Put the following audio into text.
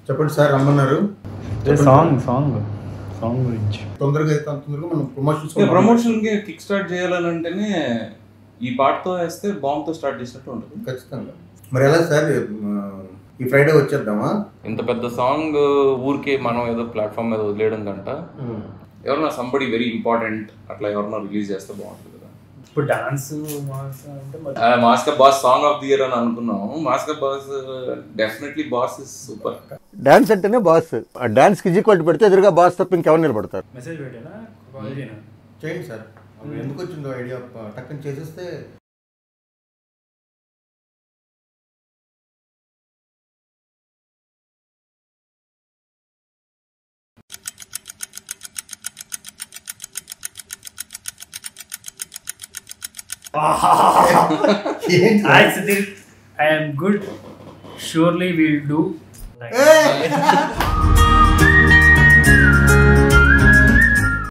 చెప్పండి సార్ రమ్మన్నారు song song song గురించి తొందరగా అయితే అంత తొందరగా మనం ప్రమోషన్స్ ప్రమోషన్ కి కిక్ స్టార్ట్ చేయాలని అంటేనే ఈ పాటతో వేస్తే బాంబ్ తో స్టార్ట్ చేసినట్టు ఉంటుంది ఖచ్చితంగా మరి ఎలా సార్ ఆ, ఈ ఫ్రైడే వచ్చేద్దామా ఇంత పెద్ద సాంగ్ ఊరికే మనం ఏదో ప్లాట్ఫామ్ మీద వదిలేయడం కంట ఎవరన్నా సంబడి వెరీ ఇంపార్టెంట్ అట్లా ఎవరన్నా రిలీజ్ చేస్తే బాగుంటుంది కదా ఇప్పుడు డాన్స్ అంటే మరి మాస్క boss song of the year అని అనుకున్నాం మాస్క boss definitely boss is super dance అంటేనే బాస్ ఆ డాన్స్ కి ఈక్వల్ పెడితే ఎదురుగా బాస్ తప్ప ఇంకెవరు నిలబడతారు మెసేజ్ పెట్టానా కాల్ చేయనా చేయండి సార్ అప్పుడు ఎందుకు వచ్చిందో ఐడియా టక్కని చేసేస్తే ఏంటి sir? I think I am good. Surely we'll do. Hey!